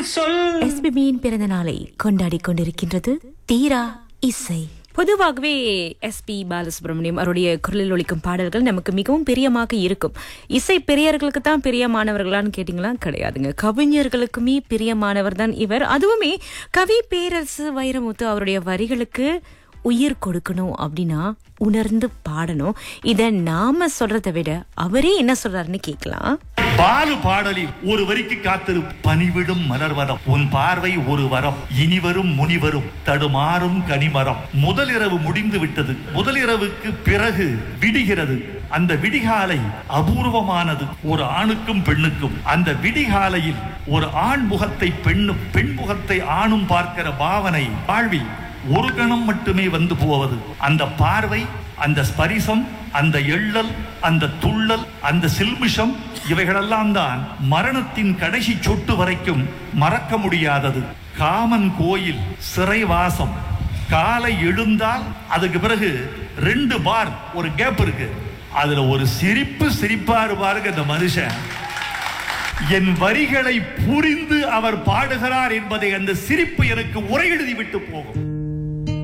சொல் எஸ்பிபியின் பிறந்த நாளை கொண்டாடி கொண்டிருக்கின்றது தீரா இசை பொதுவாகவே எஸ்பி பாலசுப்ரமணியம் அவருடைய குரலில் ஒலிக்கும் பாடல்கள் நமக்கு மிகவும் பிரியமாக இருக்கும் இசை பிரியர்களுக்கு தான் பிரியமானவர்களான்னு கேட்டிங்களா கிடையாதுங்க கவிஞர்களுக்குமே பிரியமானவர் தான் இவர் அதுவுமே கவி பேரரசு வைரமுத்து அவருடைய வரிகளுக்கு உயிர் கொடுக்கணும் அப்படின்னா உணர்ந்து பாடணும் இத நாம சொல்றதை விட அவரே என்ன சொல்றாருன்னு கேட்கலாம் பாலு பாடலில் ஒரு வரிக்கு காத்திரு பனிவிடும் மலர்வரம் உன் பார்வை ஒரு வரம் இனிவரும் முனிவரும் தடுமாறும் கனிமரம் முதலிரவு முடிந்து விட்டது முதலிரவுக்கு பிறகு விடிகிறது அந்த விடிகாலை அபூர்வமானது ஒரு ஆணுக்கும் பெண்ணுக்கும் அந்த விடிகாலையில் ஒரு ஆண் முகத்தை பெண்ணும் பெண் முகத்தை ஆணும் பார்க்கிற பாவனை வாழ்வில் ஒரு கணம் மட்டுமே வந்து போவது அந்த பார்வை அந்த ஸ்பரிசம் அந்த எள்ளல் அந்த துள்ளல் அந்த சில்மிஷம் இவைகளெல்லாம் தான் மரணத்தின் கடைசி சொட்டு வரைக்கும் மறக்க முடியாதது காமன் கோயில் சிறைவாசம் காலை எழுந்தால் அதுக்கு பிறகு ரெண்டு பார் ஒரு கேப் இருக்கு அதுல ஒரு சிரிப்பு சிரிப்பாரு பாருங்க இந்த மனுஷன் என் வரிகளை புரிந்து அவர் பாடுகிறார் என்பதை அந்த சிரிப்பு எனக்கு உரை எழுதி விட்டு போகும்